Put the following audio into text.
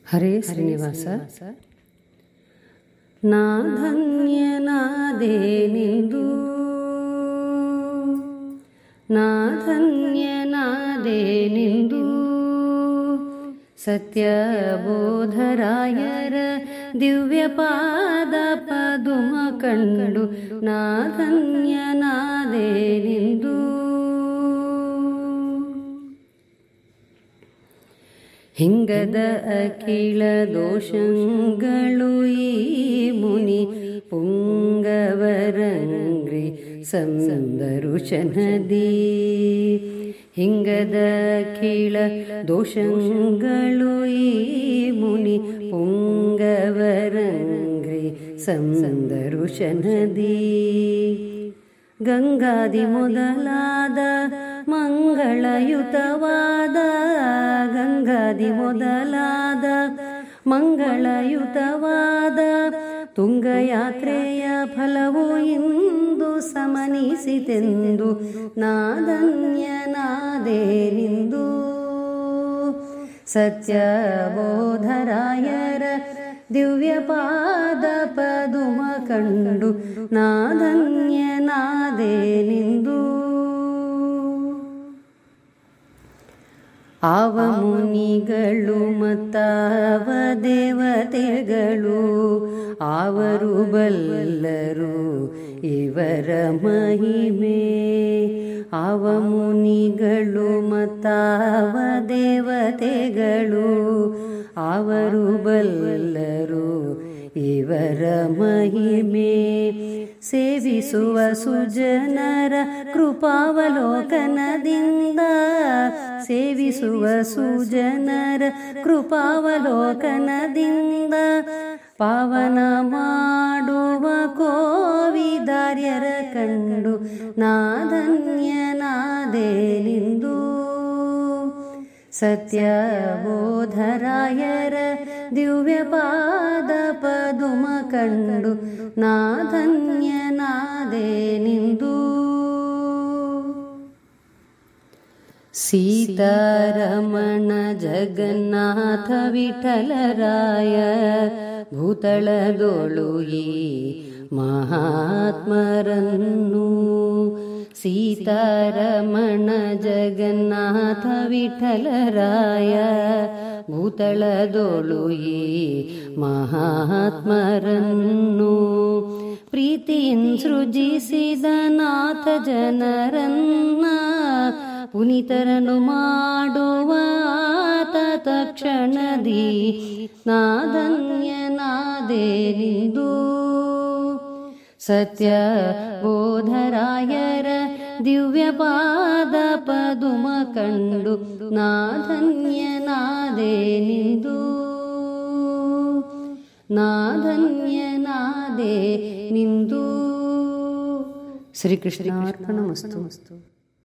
ಹರೇ ಶ್ರೀನಿವಾಸ ನಾ ಧನ್ಯನಾದೇನೆಂದು ನಾ ಧನ್ಯನಾದೇನೆಂದು ಸತ್ಯಬೋಧರಾಯರ ದಿವ್ಯ ಪಾದ ಪದುಮ ಕಂಡು ನಾ ಧನ್ಯನಾದೇನೆಂದು ಹಿಂಗದ ಅಖಿಳ ದೋಷಗಳು ಈ ಮುನಿ ಪುಂಗವರಂಗ್ರಿ ಸಂದರುಶನದಿ ಹಿಂಗದ ಅಖಿಳ ದೋಷಗಳು ಈ ಮುನಿ ಪುಂಗವರಂಗ್ರಿ ಸಂದರುಶನದಿ ಗಂಗಾದಿ ಮೊದಲಾದ ಮಂಗಳಯುತವಾದ ಗಂಗಾದಿ ಮೊದಲಾದ ಮಂಗಳಯುತವಾದ ತುಂಗಯಾತ್ರೆಯ ಫಲವು ಇಂದು ಸಮನಿಸಿತೆಂದು ನಾದನ್ಯನಾದೇನೆಂದು ಸತ್ಯಬೋಧರಾಯರ ದಿವ್ಯ ಪಾದ ಪದುಮ ಕಂಡು ನಾದನ್ಯನಾದೇನೆಂದು ಆವ ಮುನಿಗಳು ಮತ್ತಾವ ದೇವತೆಗಳು ಅವರು ಬಲ್ಲರು ಇವರ ಮಹಿಮೆ ಆವ ಮುನಿಗಳು ಮತ್ತಾವ ದೇವತೆಗಳು ಅವರು ಬಲ್ಲರು ಇವರ ಮಹಿಮೆ ಸೇವಿಸುವ ಸುಜನರ ಕೃಪಾವಲೋಕನದಿಂದ ಸೇವಿಸುವ ಸುಜನರ ಕೃಪಾವಲೋಕನದಿಂದ ಪಾವನ ಮಾಡುವ ಕೋವಿದಾರ್ಯರ ಕಂಡು ನಾಧನ್ಯನಾದೇನೆಂದು ಸತ್ಯಬೋಧರಾಯರ ದಿವ್ಯ ಪಾದ ಪದುಮ ಕಂಡು ನಾಧನ್ಯನಾದೇನೆಂದು ಸೀತಾರಮಣ ಜಗನ್ನಾಥ ವಿಠಲರಾಯ ಭೂತಳದೊಳು ಈ ಮಹಾತ್ಮರನ್ನು ಸೀತಾರಮಣ ಜಗನ್ನಾಥ ವಿಠಲರಾಯ ಭೂತಳದೊಳು ಈ ಮಹಾತ್ಮರನ್ನು ಪ್ರೀತಿಯಿನ್ ಸೃಜಿಸಿದ ನಾಥ ಜನರನ್ನ ಪುನಿತರನು ಮಾಡುವ ಆತ ತಕ್ಷಣದಿ ನಾದನ್ಯನಾದೇನಿದು ಸತ್ಯ ಬೋಧರಾಯರ ದಿವ್ಯ ಪಾದ ಪದುಮ ಕಂಡು ನಾಧನ್ಯನಾದೇನಿದು ನಾಧನ್ಯನಾದೆ ನಿಂದು ಶ್ರೀಕೃಷ್ಣಾರ್ಪಣ ಮಸ್ತು